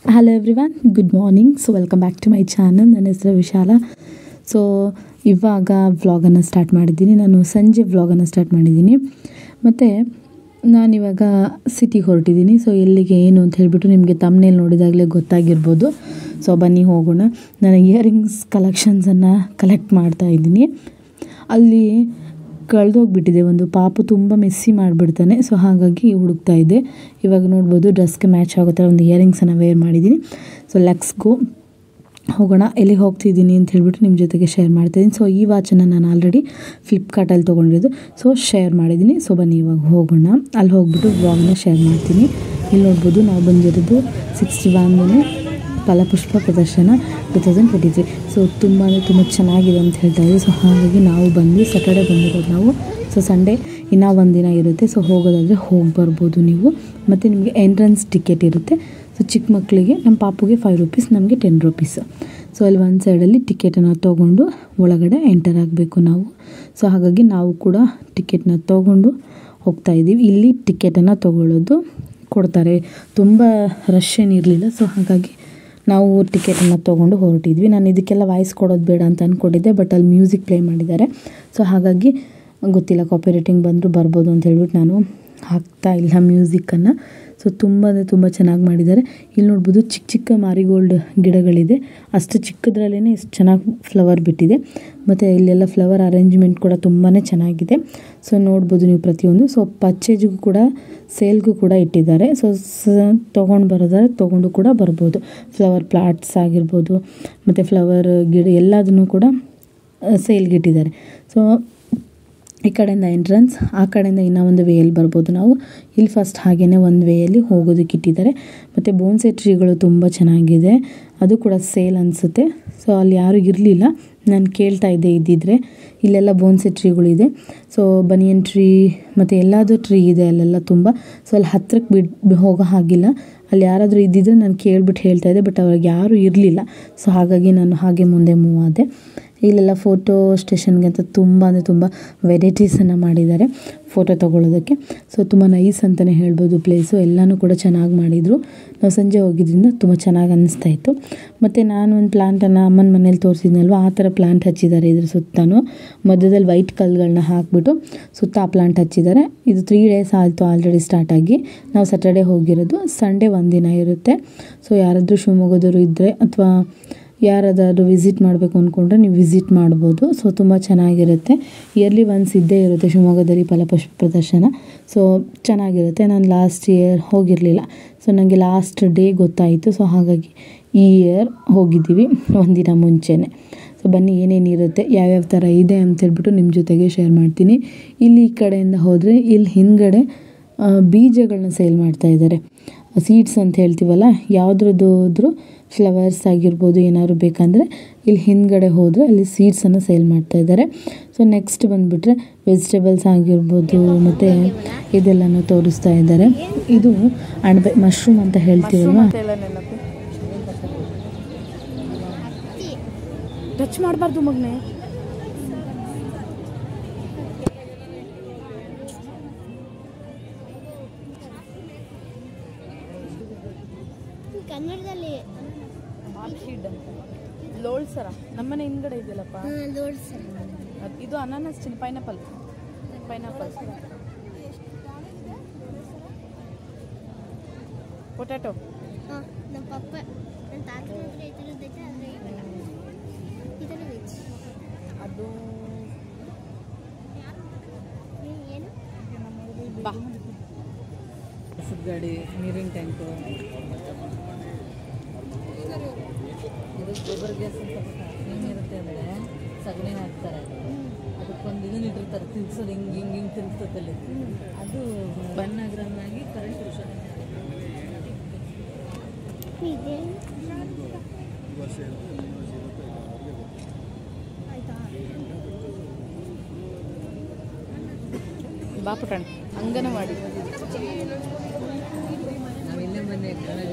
hello everyone good morning so welcome back to my channel ನನ್ನ ಹೆಸರು ವಿಶಾಲ so ಇವಾಗ ವ್ಲಾಗನ್ನು ಸ್ಟಾರ್ಟ್ ಮಾಡಿದ್ದೀನಿ ನಾನು ಸಂಜೆ ವ್ಲಾಗನ್ನು ಸ್ಟಾರ್ಟ್ ಮಾಡಿದ್ದೀನಿ ಮತ್ತು ನಾನಿವಾಗ ಸಿಟಿಗೆ ಹೊರಟಿದ್ದೀನಿ ಸೊ ಎಲ್ಲಿಗೆ ಏನು ಅಂತ ಹೇಳಿಬಿಟ್ಟು ನಿಮಗೆ ತಮ್ಮನೇಲಿ ನೋಡಿದಾಗಲೇ ಗೊತ್ತಾಗಿರ್ಬೋದು ಸೊ ಬನ್ನಿ ಹೋಗೋಣ ನಾನು ಇಯರಿಂಗ್ಸ್ ಕಲೆಕ್ಷನ್ಸನ್ನು ಕಲೆಕ್ಟ್ ಮಾಡ್ತಾ ಇದ್ದೀನಿ ಅಲ್ಲಿ ಕಳೆದೋಗ್ಬಿಟ್ಟಿದೆ ಒಂದು ಪಾಪು ತುಂಬ ಮೆಸ್ಸಿ ಮಾಡಿಬಿಡ್ತಾನೆ ಸೊ ಹಾಗಾಗಿ ಹುಡುಕ್ತಾ ಇದ್ದೆ ಇವಾಗ ನೋಡ್ಬೋದು ಡ್ರೆಸ್ಗೆ ಮ್ಯಾಚ್ ಆಗೋ ಥರ ಒಂದು ಇಯರಿಂಗ್ಸನ್ನು ವೇರ್ ಮಾಡಿದ್ದೀನಿ ಸೊ ಲೆಕ್ಸ್ ಗೋ ಹೋಗೋಣ ಎಲ್ಲಿಗೆ ಹೋಗ್ತಿದ್ದೀನಿ ಅಂತ ಹೇಳ್ಬಿಟ್ಟು ನಿಮ್ಮ ಜೊತೆಗೆ ಶೇರ್ ಮಾಡ್ತಾಯಿದ್ದೀನಿ ಸೊ ಈ ವಾಚನ್ನು ನಾನು ಆಲ್ರೆಡಿ ಫ್ಲಿಪ್ಕಾರ್ಟಲ್ಲಿ ತೊಗೊಂಡಿದ್ದು ಸೊ ಶೇರ್ ಮಾಡಿದ್ದೀನಿ ಸೊ ಬನ್ನಿ ಇವಾಗ ಹೋಗೋಣ ಅಲ್ಲಿ ಹೋಗ್ಬಿಟ್ಟು ವ್ಲಾಗ್ನ ಶೇರ್ ಮಾಡ್ತೀನಿ ಇಲ್ಲಿ ನೋಡ್ಬೋದು ನಾವು ಬಂದಿರೋದು ಸಿಕ್ಸ್ಟಿ ಒನ್ ಫಲಪುಷ್ಪ ಪ್ರದರ್ಶನ two thousand twenty three so ತುಂಬ ಅಂದರೆ ತುಂಬ ಚೆನ್ನಾಗಿದೆ ಅಂತ ಹೇಳ್ತಾ ಇದ್ದೀವಿ ಸೊ ಹಾಗಾಗಿ ನಾವು ಬಂದು ಸ್ಯಾಟರ್ಡೆ ಬಂದಿರೋದು ನಾವು ಸೊ ಸಂಡೇ ಇನ್ನೂ ಒಂದಿನ ಇರುತ್ತೆ ಸೊ ಹೋಗೋದಾದರೆ ಹೋಗಿ ಬರ್ಬೋದು ನೀವು ಮತ್ತು ನಿಮಗೆ ಎಂಟ್ರೆನ್ಸ್ ಟಿಕೆಟ್ ಇರುತ್ತೆ ಸೊ ಚಿಕ್ಕ ಮಕ್ಕಳಿಗೆ ನಮ್ಮ ಪಾಪುಗೆ ಫೈವ್ ರುಪೀಸ್ ನಮಗೆ ಟೆನ್ ರುಪೀಸ್ ಸೊ ಅಲ್ಲಿ ಒಂದು ಸೈಡಲ್ಲಿ ಟಿಕೆಟನ್ನು ತೊಗೊಂಡು ಒಳಗಡೆ ಎಂಟರ್ ಆಗಬೇಕು ನಾವು ಸೊ ಹಾಗಾಗಿ ನಾವು ಕೂಡ ಟಿಕೆಟ್ನ ತೊಗೊಂಡು ಹೋಗ್ತಾ ಇದ್ದೀವಿ ಇಲ್ಲಿ ಟಿಕೆಟನ್ನು ತೊಗೊಳ್ಳೋದು ಕೊಡ್ತಾರೆ ತುಂಬ ರಶ್ ಏನಿರಲಿಲ್ಲ ಸೊ ಹಾಗಾಗಿ ನಾವು ಟಿಕೆಟನ್ನು ತೊಗೊಂಡು ಹೊರಟಿದ್ವಿ ನಾನು ಇದಕ್ಕೆಲ್ಲ ವಾಯ್ಸ್ ಕೊಡೋದು ಬೇಡ ಅಂತ ಅಂದ್ಕೊಂಡಿದ್ದೆ ಬಟ್ ಅಲ್ಲಿ ಮ್ಯೂಸಿಕ್ ಪ್ಲೇ ಮಾಡಿದ್ದಾರೆ ಸೊ ಹಾಗಾಗಿ ಗೊತ್ತಿಲ್ಲ ಕಾಪಿ ರೇಟಿಂಗ್ ಬಂದರೂ ಬರ್ಬೋದು ಅಂತ ಹೇಳ್ಬಿಟ್ಟು ನಾನು ಹಾಕ್ತಾ ಇಲ್ಲ ಮ್ಯೂಸಿಕ್ಕನ್ನು ಸೊ ತುಂಬ ಅಂದರೆ ತುಂಬ ಚೆನ್ನಾಗಿ ಮಾಡಿದ್ದಾರೆ ಇಲ್ಲಿ ನೋಡ್ಬೋದು ಚಿಕ್ಕ ಚಿಕ್ಕ ಮಾರಿಗೋಲ್ಡ್ ಗಿಡಗಳಿದೆ ಅಷ್ಟು ಚಿಕ್ಕದ್ರಲ್ಲೇ ಎಷ್ಟು ಚೆನ್ನಾಗಿ ಫ್ಲವರ್ ಬಿಟ್ಟಿದೆ ಮತ್ತು ಇಲ್ಲೆಲ್ಲ ಫ್ಲವರ್ ಅರೇಂಜ್ಮೆಂಟ್ ಕೂಡ ತುಂಬಾ ಚೆನ್ನಾಗಿದೆ ಸೊ ನೋಡ್ಬೋದು ನೀವು ಪ್ರತಿಯೊಂದು ಸೊ ಪರ್ಚೇಜ್ಗೂ ಕೂಡ ಸೇಲ್ಗೂ ಕೂಡ ಇಟ್ಟಿದ್ದಾರೆ ಸೊ ಸ ತೊಗೊಂಡು ಬರೋದಾದ್ರೆ ತೊಗೊಂಡು ಕೂಡ ಬರ್ಬೋದು ಫ್ಲವರ್ ಪ್ಲಾಟ್ಸ್ ಆಗಿರ್ಬೋದು ಮತ್ತು ಫ್ಲವರ್ ಗಿಡ ಎಲ್ಲದನ್ನು ಕೂಡ ಸೇಲ್ಗೆ ಇಟ್ಟಿದ್ದಾರೆ ಸೊ ಈ ಕಡೆಯಿಂದ ಎಂಟ್ರೆನ್ಸ್ ಆ ಕಡೆಯಿಂದ ಇನ್ನೂ ಒಂದು ವೇಯಲ್ಲಿ ಬರ್ಬೋದು ನಾವು ಇಲ್ಲಿ ಫಸ್ಟ್ ಹಾಗೆಯೇ ಒಂದು ವೇಯಲ್ಲಿ ಹೋಗೋದಕ್ಕೆ ಇಟ್ಟಿದ್ದಾರೆ ಮತ್ತು ಬೋನ್ಸೆ ಟ್ರೀಗಳು ತುಂಬ ಚೆನ್ನಾಗಿದೆ ಅದು ಕೂಡ ಸೇಲ್ ಅನಿಸುತ್ತೆ ಸೊ ಅಲ್ಲಿ ಯಾರೂ ಇರಲಿಲ್ಲ ನಾನು ಕೇಳ್ತಾ ಇದ್ದೆ ಇದ್ದಿದ್ರೆ ಇಲ್ಲೆಲ್ಲ ಬೋನ್ಸೆ ಟ್ರೀಗಳಿದೆ ಸೊ ಬನಿಯನ್ ಟ್ರೀ ಮತ್ತು ಎಲ್ಲದೂ ಟ್ರೀ ಇದೆ ಅಲ್ಲೆಲ್ಲ ತುಂಬ ಸೊ ಅಲ್ಲಿ ಹತ್ರಕ್ಕೆ ಬಿಡ್ ಹೋಗೋ ಹಾಗಿಲ್ಲ ಅಲ್ಲಿ ಯಾರಾದರೂ ಇದ್ದಿದ್ರೆ ನಾನು ಕೇಳ್ಬಿಟ್ಟು ಹೇಳ್ತಾ ಇದ್ದೆ ಬಟ್ ಅವಾಗ ಯಾರೂ ಇರಲಿಲ್ಲ ಸೊ ಹಾಗಾಗಿ ನಾನು ಹಾಗೆ ಮುಂದೆ ಮೂವ್ ಆದೆ ಇಲ್ಲೆಲ್ಲ ಫೋಟೋ ಸ್ಟೇಷನ್ಗೆ ಅಂತ ತುಂಬ ಅಂದರೆ ತುಂಬ ವೆರೈಟೀಸನ್ನು ಮಾಡಿದ್ದಾರೆ ಫೋಟೋ ತೊಗೊಳ್ಳೋದಕ್ಕೆ ಸೊ ತುಂಬ ನೈಸ್ ಅಂತಲೇ ಹೇಳ್ಬೋದು ಪ್ಲೇಸು ಎಲ್ಲನೂ ಕೂಡ ಚೆನ್ನಾಗಿ ಮಾಡಿದರು ನಾವು ಸಂಜೆ ಹೋಗಿದ್ದರಿಂದ ತುಂಬ ಚೆನ್ನಾಗಿ ಅನ್ನಿಸ್ತಾ ಇತ್ತು ಮತ್ತು ನಾನು ಒಂದು ಪ್ಲಾಂಟನ್ನು ಅಮ್ಮನ ಮನೇಲಿ ತೋರಿಸಿದ್ನಲ್ವ ಆ ಥರ ಪ್ಲಾಂಟ್ ಹಚ್ಚಿದ್ದಾರೆ ಇದ್ರ ಸುತ್ತಲೂ ಮಧ್ಯದಲ್ಲಿ ವೈಟ್ ಕಲ್ಗಳನ್ನ ಹಾಕ್ಬಿಟ್ಟು ಸುತ್ತ ಆ ಪ್ಲಾಂಟ್ ಹಚ್ಚಿದ್ದಾರೆ ಇದು ತ್ರೀ ಡೇಸ್ ಆಯಿತು ಆಲ್ರೆಡಿ ಸ್ಟಾರ್ಟ್ ಆಗಿ ನಾವು ಸ್ಯಾಟರ್ಡೇ ಹೋಗಿರೋದು ಸಂಡೇ ಒಂದಿನ ಇರುತ್ತೆ ಸೊ ಯಾರಾದರೂ ಶಿವಮೊಗ್ಗದವರು ಇದ್ದರೆ ಅಥವಾ ಯಾರಾದರೂ ವಿಸಿಟ್ ಮಾಡಬೇಕು ಅಂದ್ಕೊಂಡ್ರೆ ನೀವು ವಿಸಿಟ್ ಮಾಡ್ಬೋದು ಸೊ ತುಂಬ ಚೆನ್ನಾಗಿರುತ್ತೆ ಇಯರ್ಲಿ ಒನ್ಸ್ ಇದ್ದೇ ಇರುತ್ತೆ ಶಿವಮೊಗ್ಗದಲ್ಲಿ ಫಲಪುಷ್ಪ ಪ್ರದರ್ಶನ ಸೊ ಚೆನ್ನಾಗಿರುತ್ತೆ ನಾನು ಲಾಸ್ಟ್ ಇಯರ್ ಹೋಗಿರಲಿಲ್ಲ ಸೊ ನನಗೆ ಲಾಸ್ಟ್ ಡೇ ಗೊತ್ತಾಯಿತು ಸೊ ಹಾಗಾಗಿ ಈ ಇಯರ್ ಹೋಗಿದ್ದೀವಿ ಒಂದಿನ ಮುಂಚೆನೇ ಸೊ ಬನ್ನಿ ಏನೇನಿರುತ್ತೆ ಯಾವ್ಯಾವ ಥರ ಇದೆ ಅಂತೇಳ್ಬಿಟ್ಟು ನಿಮ್ಮ ಜೊತೆಗೆ ಶೇರ್ ಮಾಡ್ತೀನಿ ಇಲ್ಲಿ ಈ ಕಡೆಯಿಂದ ಹೋದರೆ ಇಲ್ಲಿ ಹಿಂದ್ಗಡೆ ಬೀಜಗಳನ್ನ ಸೇಲ್ ಮಾಡ್ತಾ ಇದ್ದಾರೆ ಸೀಡ್ಸ್ ಅಂತ ಹೇಳ್ತೀವಲ್ಲ ಯಾವುದ್ರದ್ದು ಹೋದ್ರೂ ಫ್ಲವರ್ಸ್ ಆಗಿರ್ಬೋದು ಏನಾದ್ರು ಬೇಕಂದರೆ ಇಲ್ಲಿ ಹಿಂದ್ಗಡೆ ಹೋದರೆ ಅಲ್ಲಿ ಸೀಡ್ಸನ್ನು ಸೇಲ್ ಮಾಡ್ತಾ ಇದ್ದಾರೆ ಸೊ ನೆಕ್ಸ್ಟ್ ಬಂದುಬಿಟ್ರೆ ವೆಜಿಟೇಬಲ್ಸ್ ಆಗಿರ್ಬೋದು ಮತ್ತು ಇದೆಲ್ಲನೂ ತೋರಿಸ್ತಾ ಇದ್ದಾರೆ ಇದು ಅಣಬೆ ಮಶ್ರೂಮ್ ಅಂತ ಹೇಳ್ತೀವಲ್ವ ಟಚ್ ಮಾಡಬಾರ್ದು ಮಗನೆ ಕನ್ನಡದಲ್ಲಿ ಲೋಳ್ ಸರ ನಮ್ಮನೆ ಹಿಂದ್ಗಡೆ ಇದೆಯಲ್ಲಪ್ಪ ನೋಡಿ ಸರ್ ಅದ್- ಇದು ಅನಾನಸ್ ಚಿಲ್ಲಿ ಪೈನಾಪಲ್ ಪೈನಾಪಲ್ ಪೊಟ್ಯಾಟೊ ಹಾಂ ನಮ್ಮ ಪಪ್ಪ ನನ್ನ ತಾತನ ಹತ್ರ ಈ ಥರದ್ದೈತೆ ಆದರೆ ಇವೆಲ್ಲ ಈ ಥರ ವೆಜ್ ಅದು ಏನು ಬಾ ಗಾಡಿ ನೀರಿನ ಟ್ಯಾಂಕು ಇದು ಗೊಬ್ಬರ ಗ್ಯಾಸ್ ಅಂತ ಹೆಂಗಿರುತ್ತೆ ಅಂದರೆ ಸಗಣಿ ಹಾಕ್ತಾರೆ ಅದಕ್ಕೊಂದು ಇದನ್ನ ಇಟ್ಟಿರ್ತಾರೆ ತಿರ್ಗ್ಸೋದು ಹಿಂಗೆ ಹಿಂಗೆ ಹಿಂಗೆ ತಿರ್ಗ್ಸತ್ತಲ್ಲಿ ಅದು ಬನ್ನಾಗ್ರನ್ನಾಗಿ ಕರೆಂಟ್ ಶೋಷಣೆ ಇದೆ ಬಾ ಪುಟಾಣ ಅಂಗನವಾಡಿ ನಾವೆಲ್ಲೇ ಮೊನ್ನೆ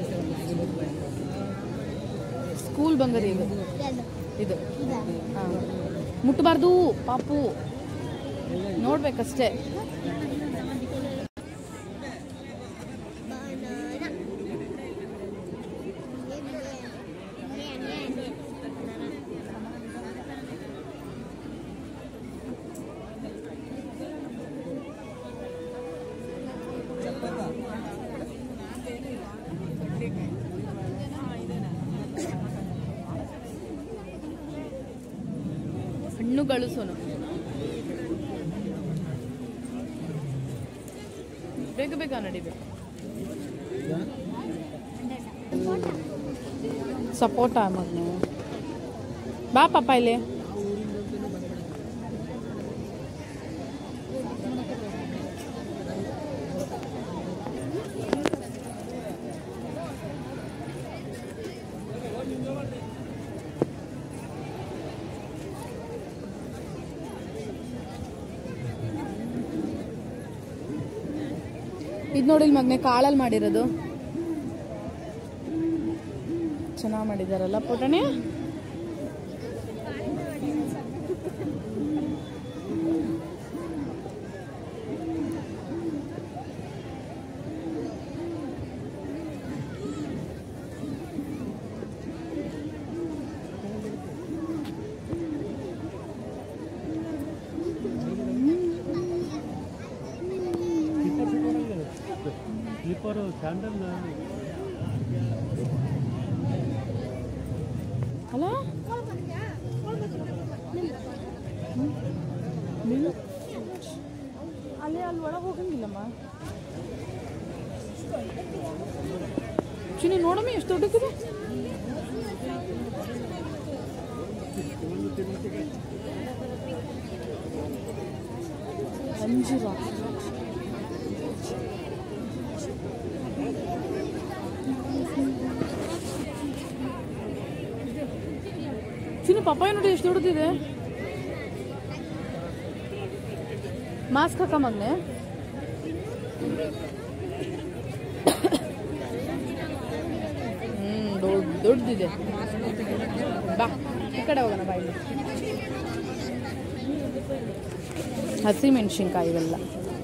ಸ್ಕೂಲ್ ಬಂಗರಿ ಇದು ಯಾವುದು ಇದು ಇದಾ ಹಾಂ ಮುಟ್ಟಬಾರ್ದು ಪಾಪು ನೋಡ್ಬೇಕಷ್ಟೇ ಬನಾನಾ ಹಣ್ಣುಗಳು ಸೋನು ಬೇಗ ಬೇಗ ನಡಿಬೇಕು ಸಪೋಟ ಮಗನೆ ಬಾ ಪಾಪ ಇಲ್ಲಿ ಇದು ನೋಡಿ ಮಗನೆ ಕಾಳಲ್ಲಿ ಮಾಡಿರೋದು ಚೆನ್ನಾಗಿ ಮಾಡಿದಾರಲ್ಲ ಪುಟಣಿ ಸ್ಲೀಪರು ಸ್ಯಾಂಡಲ್ ಅಲ್ಲ ನೀನು ಅಲ್ಲೇ ಅಲ್ಲಿ ಒಳಗೆ ಹೋಗಂಗಿಲ್ಲಮ್ಮ ಚಿನಿ ನೋಡಮ್ಮ ಎಷ್ಟು ದೊಡ್ಡದಿದೆ ಅಂಜೂರ ಚಿನ್ನು ಪಪ್ಪಾಯ ನೋಡಿ ಎಷ್ಟು ದೊಡ್ಡದಿದೆ ಮಾಸ್ಕ್ ಹಾಕ ಮಗ್ನೆ ಹ್ಮ್ ದೊಡ್ಡ ದೊಡ್ಡದಿದೆ ಬಾ ಈ ಕಡೆ ಹೋಗೋಣ ಬಾ ಇಲ್ಲಿ ಹಸಿ ಮೆಣಸಿನ್ಕಾಯಿ ಇವೆಲ್ಲ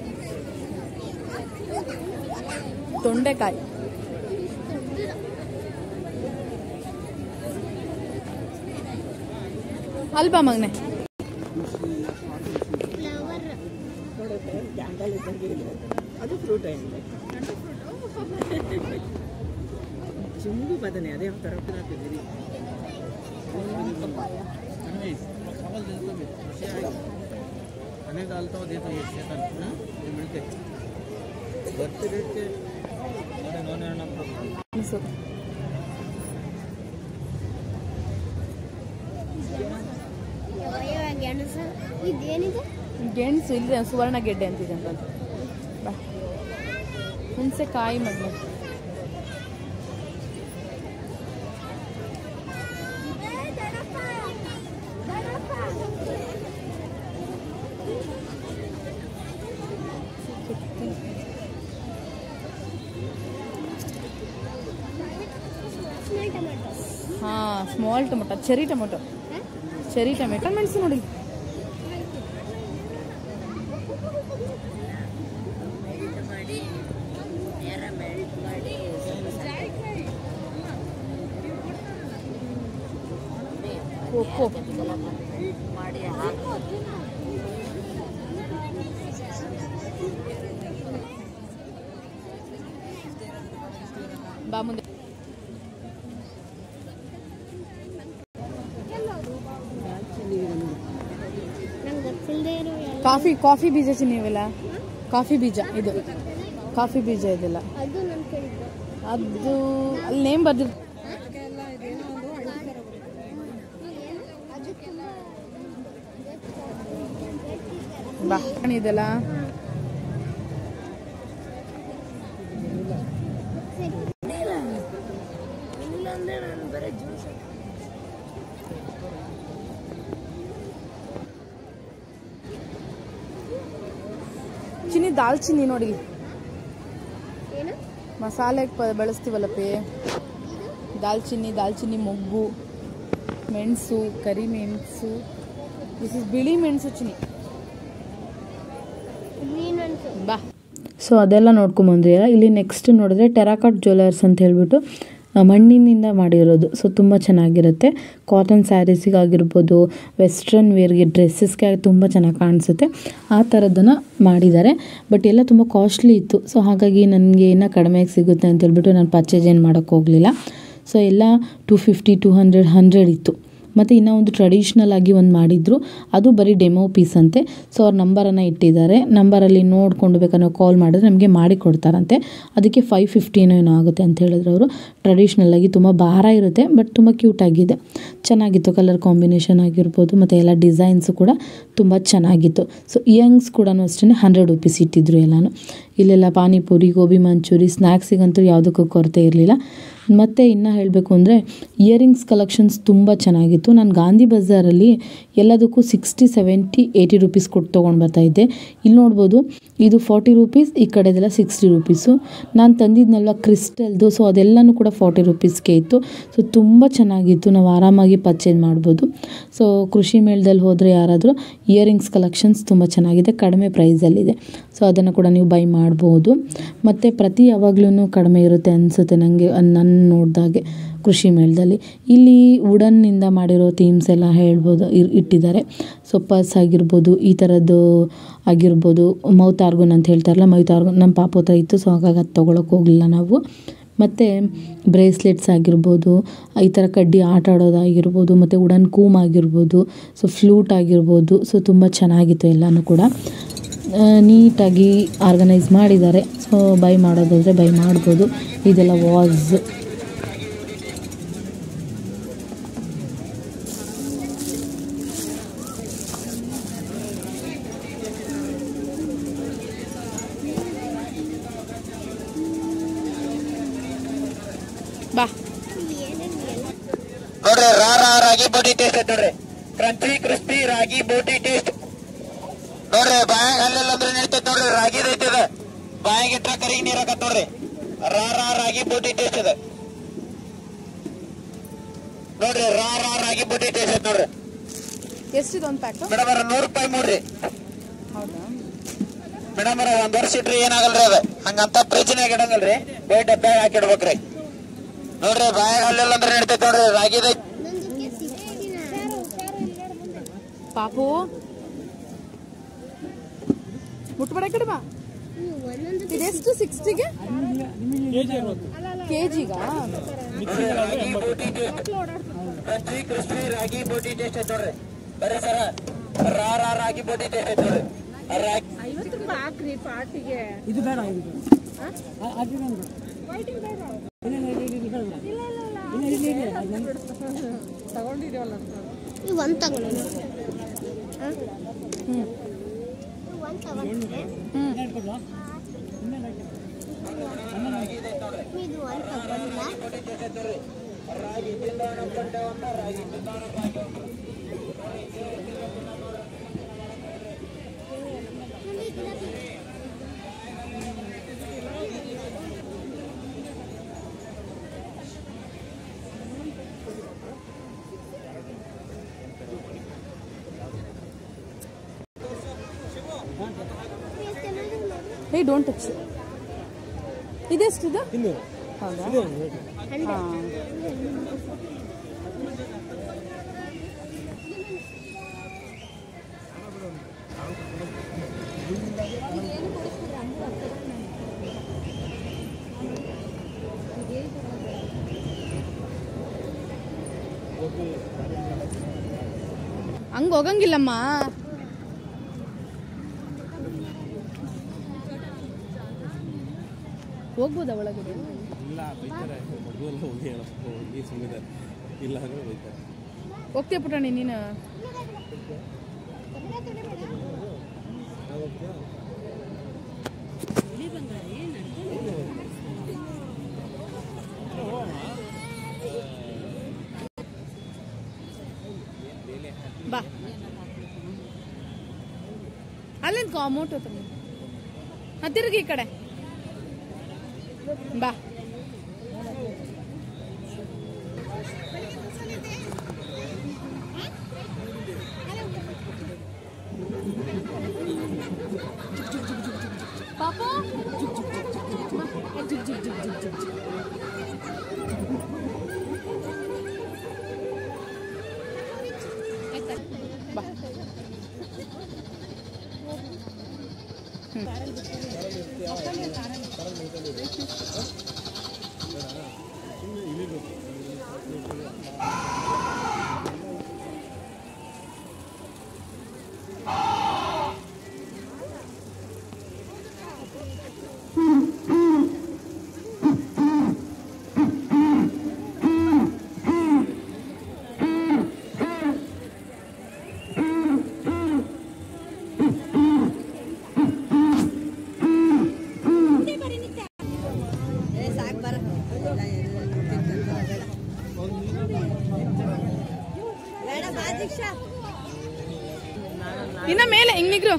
ತೊಂಡೆಕಾಯಿ ಅಲ್ಪ ಮಗನೆ ಫ್ಲವರ್ ಅದು ಫ್ರೂಟ್ ಏನಿದೆ ಚುಂಬು ಬದನೆ ಅದೇ ಒಂಥರ ಹಾಕಿದ್ದೀರಿ खाने डालता हूँ देता हूँ ये सेकंड हाँ ये मिलते बढ़ते रेट के अरे नौ निन्यानवे ಮೆಣಸು ಗೆಣಸು ಇದೇನಿದೆ ಗೆಣಸು ಇಲ್ಲಿದೆ ಸುವರ್ಣ ಗೆಡ್ಡೆ ಅಂತಿದೆ ಅಂತ ಬಾ ಹುಣಸೆಕಾಯಿ ಮಗ್ನೆ ಹಾಂ small tomato cherry tomato cherry tomato ಮೆಣಸು ನೋಡಿ ಕೊಕ್ಕೋ ಬಾ ಮುಂದೆ ನಂಗೆ ಗೊತ್ತಿಲ್ಲದೆ ಇರೋ ಎಲ್ಲ- ಕಾಫಿ ಕಾಫಿ ಬೀಜ ಚಿನ್ನಿವೆಲ್ಲ ಕಾಫಿ ಬೀಜ ಇದು ಕಾಫಿ ಬೀಜ ಇದೆಲ್ಲ ಅದು ನಾನು ಕೇಳಿದ್ದೆ ಅದು ಅಲ್ಲಿ ನೇಮ್ ಬರ್ದಿರ್ ಅದು ತುಂಬ ಬಾ ಇದೆಲ್ಲ ಚಿನ್ನಿ ದಾಲ್ಚಿನ್ನಿ ನೋಡಿ ಏನು ಮಸಾಲೆಗೆ ಪ ಬಳಸ್ತೀವಲ್ಲ ಪೇ ದಾಲ್ಚಿನ್ನಿ ದಾಲ್ಚಿನ್ನಿ ಮೊಗ್ಗು ಮೆಣಸು ಕರಿಮೆಣಸು ದಿಸ್ ಇಸ್ ಬಿಳಿ ಮೆಣಸು ಚಿನ್ನಿ ಗ್ರೀನ್ ಅನ್ಸು ಬಾ ಸೊ ಅದೆಲ್ಲ ನೋಡ್ಕೊಂಬಂದ್ರಿ ಇಲ್ಲಿ ನೆಕ್ಸ್ಟ್ ನೋಡಿದ್ರೆ ಟೆರಾಕಾಟ್ ಜ್ಯುವೆಲರ್ಸ್ ಅಂತ ಹೇಳ್ಬಿಟ್ಟು ಆ, ಮಣ್ಣಿನಿಂದ ಮಾಡಿರೋದು ಸೊ ತುಂಬ ಚೆನ್ನಾಗಿರುತ್ತೆ ಕಾಟನ್ ಸ್ಯಾರೀಸಿಗಾಗಿರ್ಬೋದು ವೆಸ್ಟ್ರನ್ ವೇರ್ಗೆ ಡ್ರೆಸ್ಸಸ್ಗೆ ತುಂಬ ಚೆನ್ನಾಗಿ ಕಾಣಿಸುತ್ತೆ ಆ ಥರದ್ದನ್ನು ಮಾಡಿದ್ದಾರೆ ಬಟ್ ಎಲ್ಲ ತುಂಬ ಕಾಸ್ಟ್ಲಿ ಇತ್ತು ಸೊ ಹಾಗಾಗಿ ನನಗೆ ಇನ್ನೂ ಕಡಿಮೆಗೆ ಸಿಗುತ್ತೆ ಅಂತ ಹೇಳ್ಬಿಟ್ಟು ನಾನು ಪರ್ಚೇಸ್ ಏನು ಮಾಡೋಕ್ಕೆ ಹೋಗಲಿಲ್ಲ ಸೊ ಎಲ್ಲ two fifty two hundred hundred ಇತ್ತು ಮತ್ತು ಇನ್ನೂ ಒಂದು ಟ್ರೆಡಿಷ್ನಲ್ ಆಗಿ ಒಂದು ಮಾಡಿದ್ರು ಅದು ಬರೀ ಡೆಮೋ ಪೀಸ್ ಅಂತೆ ಸೊ ಅವ್ರ ನಂಬರನ್ನು ಇಟ್ಟಿದ್ದಾರೆ ನಂಬರಲ್ಲಿ ನೋಡಿಕೊಂಡು ಬೇಕಾದ್ರೆ ಕಾಲ್ ಮಾಡಿದ್ರೆ ನಮಗೆ ಮಾಡಿ ಕೊಡ್ತಾರಂತೆ ಅದಕ್ಕೆ ಫೈವ್ ಫಿಫ್ಟಿನೋ ಏನೋ ಆಗುತ್ತೆ ಅಂತ ಹೇಳಿದ್ರು ಅವರು ಟ್ರೆಡಿಷ್ನಲ್ ಆಗಿ ತುಂಬ ಭಾರ ಇರುತ್ತೆ ಬಟ್ ತುಂಬ ಕ್ಯೂಟ್ ಆಗಿದೆ ಚೆನ್ನಾಗಿತ್ತು ಕಲರ್ ಕಾಂಬಿನೇಷನ್ ಆಗಿರ್ಬೋದು ಮತ್ತು ಎಲ್ಲ ಡಿಸೈನ್ಸು ಕೂಡ ತುಂಬ ಚೆನ್ನಾಗಿತ್ತು ಸೊ ಇಯರಿಂಗ್ಸ್ ಕೂಡ ಅಷ್ಟೇ ಹಂಡ್ರೆಡ್ ರುಪೀಸ್ ಇಟ್ಟಿದ್ರು ಎಲ್ಲನೂ ಇಲ್ಲೆಲ್ಲ ಪಾನಿಪುರಿ ಗೋಬಿ ಮಂಚೂರಿ ಸ್ನ್ಯಾಕ್ಸಿಗಂತೂ ಯಾವುದಕ್ಕೂ ಕೊರತೆ ಇರಲಿಲ್ಲ ಮತ್ತು ಇನ್ನು ಹೇಳಬೇಕು ಅಂದರೆ ಇಯರಿಂಗ್ಸ್ ಕಲೆಕ್ಷನ್ಸ್ ತುಂಬ ಚೆನ್ನಾಗಿತ್ತು ನಾನು ಗಾಂಧಿ ಬಜಾರಲ್ಲಿ ಎಲ್ಲದಕ್ಕೂ ಸಿಕ್ಸ್ಟಿ ಸೆವೆಂಟಿ ಏಯ್ಟಿ ರುಪೀಸ್ ಕೊಟ್ಟು ತೊಗೊಂಡು ಬರ್ತಾಯಿದ್ದೆ ಇಲ್ಲಿ ನೋಡ್ಬೋದು ಇದು ಫಾರ್ಟಿ ರುಪೀಸ್ ಈ ಕಡೆದೆಲ್ಲ ಸಿಕ್ಸ್ಟಿ ರುಪೀಸು ನಾನು ತಂದಿದ್ನಲ್ವ ಕ್ರಿಸ್ಟಲ್ದು ಸೊ ಅದೆಲ್ಲನೂ ಕೂಡ ಫಾರ್ಟಿ ರುಪೀಸ್ಗೆ ಇತ್ತು ಸೊ ತುಂಬ ಚೆನ್ನಾಗಿತ್ತು ನಾವು ಆರಾಮಾಗಿ ಪರ್ಚೇಸ್ ಮಾಡ್ಬೋದು ಸೊ ಕೃಷಿ ಮೇಳದಲ್ಲಿ ಹೋದರೆ ಯಾರಾದರೂ ಇಯರಿಂಗ್ಸ್ ಕಲೆಕ್ಷನ್ಸ್ ತುಂಬ ಚೆನ್ನಾಗಿದೆ ಕಡಿಮೆ ಪ್ರೈಸಲ್ಲಿದೆ ಸೊ ಅದನ್ನು ಕೂಡ ನೀವು ಬೈ ಮಾಡ್ಬೋದು ಮತ್ತು ಪ್ರತಿ ಯಾವಾಗ್ಲೂ ಕಡಿಮೆ ಇರುತ್ತೆ ಅನಿಸುತ್ತೆ ನನಗೆ ನನ್ನ ನೋಡಿದಾಗೆ ಕೃಷಿ ಮೇಳದಲ್ಲಿ ಇಲ್ಲಿ ವುಡನ್ನಿಂದ ಮಾಡಿರೋ ಥೀಮ್ಸ್ ಎಲ್ಲ ಹೇಳ್ಬೋದು ಇರ್ ಇಟ್ಟಿದ್ದಾರೆ ಸೊ ಪರ್ಸ್ ಆಗಿರ್ಬೋದು ಈ ಥರದ್ದು ಆಗಿರ್ಬೋದು ಮೌತ್ ಆರ್ಗನ್ ಅಂತ ಹೇಳ್ತಾರಲ್ಲ ಮೌತ್ ಆರ್ಗನ್ ನಮ್ಮ ಪಾಪ ಹತ್ರ ಇತ್ತು ಸೊ ಹಾಗಾಗಿ ಅದು ತೊಗೊಳಕ್ಕೆ ಹೋಗಲಿಲ್ಲ ನಾವು ಮತ್ತು ಬ್ರೇಸ್ಲೆಟ್ಸ್ ಆಗಿರ್ಬೋದು ಈ ಥರ ಕಡ್ಡಿ ಆಟ ಆಡೋದಾಗಿರ್ಬೋದು ಮತ್ತು ವುಡನ್ ಕೂಮ್ ಆಗಿರ್ಬೋದು ಸೊ ಫ್ಲೂಟ್ ಆಗಿರ್ಬೋದು ಸೊ ತುಂಬ ಚೆನ್ನಾಗಿತ್ತು ಎಲ್ಲನೂ ಕೂಡ ಆ, ನೀಟಾಗಿ ಆರ್ಗನೈಸ್ ಮಾಡಿದ್ದಾರೆ ಸೊ ಬೈ ಮಾಡೋದಾದರೆ ಬೈ ಮಾಡ್ಬೋದು ಇದೆಲ್ಲ ವಾಸ್ ಬಾ ನೋಡ್ರಿ ರಾ ರಾ ರಾಗಿ ಬೋಟಿ ಟೇಸ್ಟ್ ಐತ್ ನೋಡ್ರಿ ಕ್ರಂಚಿ ಕ್ರಿಸ್ಪಿ ರಾಗಿ ಬೋಟಿ ಟೇಸ್ಟ್ ನೋಡ್ರಿ ಬಾಯಾಗ ಹಲ್ಲಿಲ್ಲ ಅಂದ್ರೆ ನಡೀತೈತ್ ನೋಡ್ರಿ ರಾಗಿ ಐತದ ಬಾಯಾಗ ಇಟ್ರ ಕರಿಗೆ ನೀರ್ ಹಾಕತ್ ನೋಡ್ರಿ ರಾ ರಾ ರಾಗಿ ಬೋಟಿ ಟೇಸ್ಟ್ ಇದೆ ನೋಡ್ರಿ ರಾ ರಾ ರಾಗಿ ಬೋಟಿ ಟೇಸ್ಟ್ ಐತ್ ನೋಡ್ರಿ ಎಷ್ಟಿದೆ ಒಂದು ಪ್ಯಾಕ್ ಮೇಡಮ್ ಅವ್ರ ನೂರ್ ರೂಪಾಯಿ ಮೂಡ್ರಿ ಹೌದಾ ಮೇಡಮ್ ಅವ್ರ ಒಂದ್ ವರ್ಷ ಇಟ್ರಿ ಏನಾಗಲ್ರಿ ಅದ ಹಂಗಂತ ಫ್ರಿಜ್ನಾಗ ಇಡಂಗಲ್ರಿ ಬೈ ಡಬ್ಬ್ಯಾಗ ಹಾಕಿಡ್ಬೇಕ್ರಿ ನೋಡ್ರಿ ಬಾಯಾಗ ಹಲ್ಲಿಲ್ಲ ಅಂದ್ರೆ ನಡೀತೈತ್ ನೋಡ್ರಿ ರಾಗಿದೈತ್ ನಂದಕ್ಕೆ ಸಿಕ್ಕಿದಿನ ಪಾಪು ಮುಟ್ಬೇಡ ಈ ಕಡೆ ಬಾ ಒಂದೊಂದು ಇದೆಷ್ಟು ಸಿಕ್ಸ್ಟಿಗೆ ಕೆ ಜಿಗ ಕ್ರಂಚಿ ಕ್ರಿಸ್ಪಿ ರಾಗಿ ಬೋಟಿ ಟೇಸ್ಟ್ ಐತ್ ನೋಡ್ರಿ ಬರ್ರಿ ಸರ ರಾ ರಾ ರಾಗಿ ಬೋಟಿ ಟೇಸ್ಟ್ ಐತ್ ನೋಡ್ರಿ ರಾಗಿ ಇದು ಬೇಡ ಇದು ಈ ಒಂದು ತಗೊಳ್ಳೋಣ ಒಂದು ತಗೊಂಡ್ರೆ ಇದು ಒಂದು ತಗೊಂಡಿಲ್ಲ ಹೇ ಡೋಂಟ್ ಟಚ್ ಇದೆಷ್ಟಿದೆ ಹೌದಾ ಹಾಂ ಹಂಗೆ ಹೋಗಂಗಿಲ್ಲಮ್ಮ ಹೋಗ್ಬೋದಾ ಒಳಗಡೆ ಇಲ್ಲ ಬೈತಾರೆ ಮಗುವೆಲ್ಲ ಹೋಗಿ ಹೇಳಪ್ಪ ಹೋಗಿ ಸುಮ್ಮನೆ ಇಲ್ಲ ಅಂದ್ರೆ ಬೈತಾರೆ ಹೋಗ್ತೀಯ ಪುಟಾಣಿ ನೀನು ಬಾ ಅಲ್ಲಿಂದ ಅಮೌಂಟ್ ತಿರುಗಿ ಈ ಕಡೆ ಬಾ ಪಾಪ ಬಾ ಇನ್ನ ಮೇಲೆ ಹಿಂಗ್ ನಿಗ್ರು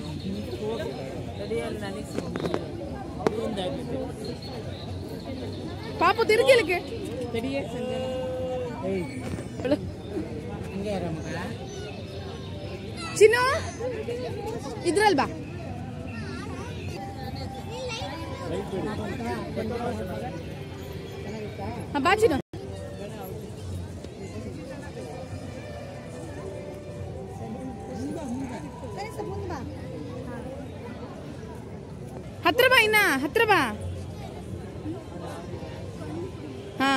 ಪಾಪು ತಿರುಗಿಲಿಕ್ಕೆ ಚಿನ್ನು ಇದ್ರಲ್ ಬಾ ಹಾ, ಬಾ ಚಿನ್ನು ಹತ್ರ ಬಾ ಇನ್ನ ಹತ್ರ ಬಾ ಹಾ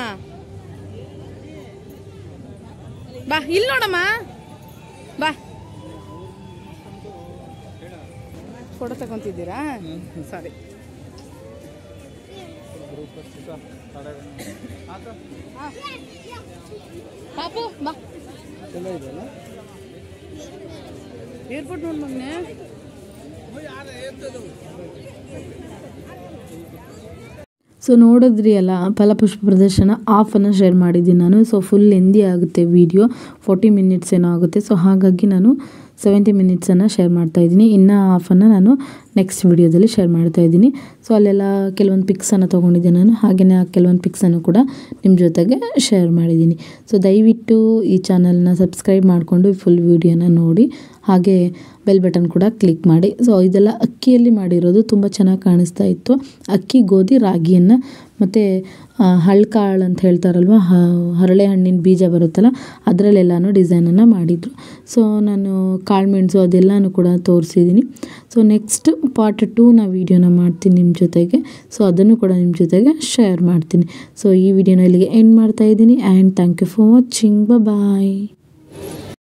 ಬಾ ಇಲ್ಲಿ ನೋಡಮ್ಮ ಬಾ ಫೋಟೋ ತಗೊಂತಿದ್ದೀರಾ ಸಾರಿ ಪಾಪು ಬಾ ಏರ್ಪೋರ್ಟ್ ನೋಡ್ ಮಗ್ನೆ ಸೊ ನೋಡಿದ್ರಿ ಅಲ್ಲ ಫಲಪುಷ್ಪ ಪ್ರದರ್ಶನ ಆಫನ್ನು ಶೇರ್ ಮಾಡಿದ್ದೀನಿ ನಾನು ಸೊ ಫುಲ್ ಎಂದಿ ಆಗುತ್ತೆ ವಿಡಿಯೋ ಫೋರ್ಟಿ ಮಿನಿಟ್ಸ್ ಏನೋ ಆಗುತ್ತೆ ಸೊ ಹಾಗಾಗಿ ನಾನು ಸೆವೆಂಟಿ ಮಿನಿಟ್ಸನ್ನು ಶೇರ್ ಮಾಡ್ತಾ ಇದ್ದೀನಿ ಇನ್ನು ಹಾಫನ್ನು ನಾನು ನೆಕ್ಸ್ಟ್ ವಿಡಿಯೋದಲ್ಲಿ ಶೇರ್ ಮಾಡ್ತಾ ಇದ್ದೀನಿ ಸೊ ಅಲ್ಲೆಲ್ಲ ಕೆಲವೊಂದು ಪಿಕ್ಸನ್ನು ತೊಗೊಂಡಿದ್ದೆ ನಾನು ಹಾಗೆಯೇ ಆ ಕೆಲವೊಂದು ಪಿಕ್ಸನ್ನು ಕೂಡ ನಿಮ್ಮ ಜೊತೆಗೆ ಶೇರ್ ಮಾಡಿದ್ದೀನಿ ಸೊ ದಯವಿಟ್ಟು ಈ ಚಾನಲ್ನ ಸಬ್ಸ್ಕ್ರೈಬ್ ಮಾಡಿಕೊಂಡು ಫುಲ್ ವಿಡಿಯೋನ ನೋಡಿ ಹಾಗೆ ಬೆಲ್ ಬಟನ್ ಕೂಡ ಕ್ಲಿಕ್ ಮಾಡಿ ಸೊ ಇದೆಲ್ಲ ಅಕ್ಕಿಯಲ್ಲಿ ಮಾಡಿರೋದು ತುಂಬ ಚೆನ್ನಾಗಿ ಕಾಣಿಸ್ತಾ ಇತ್ತು ಅಕ್ಕಿ ಗೋಧಿ ರಾಗಿಯನ್ನು ಮತ್ತು ಹಳ್ಕಾಳು ಅಂತ ಹೇಳ್ತಾರಲ್ವ ಹರಳೆ ಹಣ್ಣಿನ ಬೀಜ ಬರುತ್ತಲ್ಲ ಅದರಲ್ಲೆಲ್ಲನೂ ಡಿಸೈನನ್ನು ಮಾಡಿದರು ಸೊ ನಾನು ಕಾಳುಮೆಣಸು ಅದೆಲ್ಲನೂ ಕೂಡ ತೋರಿಸಿದ್ದೀನಿ ಸೊ ನೆಕ್ಸ್ಟ್ ಪಾರ್ಟ್ ಟೂನ ವೀಡಿಯೋನ ಮಾಡ್ತೀನಿ ನಿಮ್ಮ ಜೊತೆಗೆ ಸೊ ಅದನ್ನು ಕೂಡ ನಿಮ್ಮ ಜೊತೆಗೆ ಶೇರ್ ಮಾಡ್ತೀನಿ ಸೊ ಈ ವಿಡಿಯೋನ ಇಲ್ಲಿಗೆ ಎಂಡ್ ಮಾಡ್ತಾ ಇದ್ದೀನಿ and thank you for watching bye